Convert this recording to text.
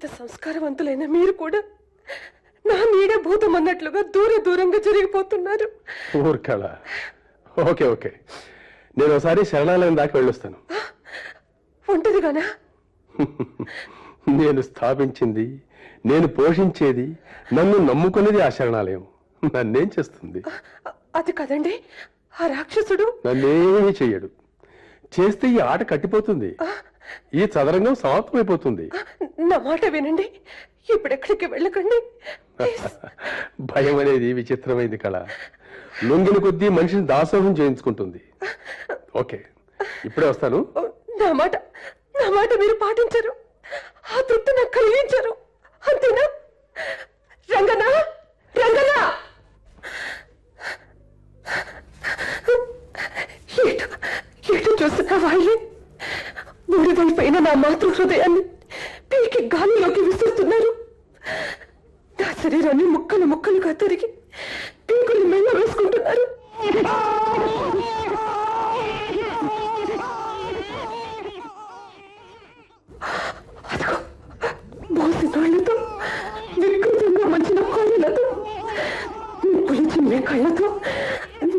ఇంత సంస్కారవంతులైన మీరు కూడా నా నీడే భూతం అన్నట్లుగా దూర దూరంగా జరిగిపోతున్నారు ఊర్కళ ఓకే ఓకే నేను ఒకసారి శరణాలయం దాకా వెళ్ళొస్తాను ఒంటరిగానా నేను స్థాపించింది నేను పోషించేది నన్ను నమ్ముకునేది ఆ శరణాలయం నన్నేం చేస్తుంది అ- అది కదండి ఆ రాక్షసుడు నన్నేమీ చెయ్యడు చేస్తే ఈ ఆట కట్టిపోతుంది ఈ చదరంగం సమాప్తమైపోతుంది నా మాట వినండి ఇప్పుడెక్కడికి వెళ్ళకండి ప్లీజ్. భయం అనేది విచిత్రమైంది కళ లొంగిన కొద్దీ మనిషిని దాసోహం చేయించుకుంటుంది ఓకే ఇప్పుడే వస్తాను ఓ, నా మాట నా మాట మీరు పాటించరు ఆ తృప్తి నాకు కలిగించరు అంతేనా రంగనా రంగనా ఏటు ఏటు చూస్తున్నా వాళ్ళే బూడిదైపోయిన నా మాతృ హృదయాన్ని పీకి గాలిలోకి విసురుతున్నారు నా శరీరాన్ని ముక్కలు ముక్కలుగా తిరిగి పీకులు మెల్ల వేసుకుంటున్నారు అదిగో మోసి నోళ్లతో వికృతంగా మంచిన కోరిలతో నిప్పులు చిమ్మే కళ్ళతో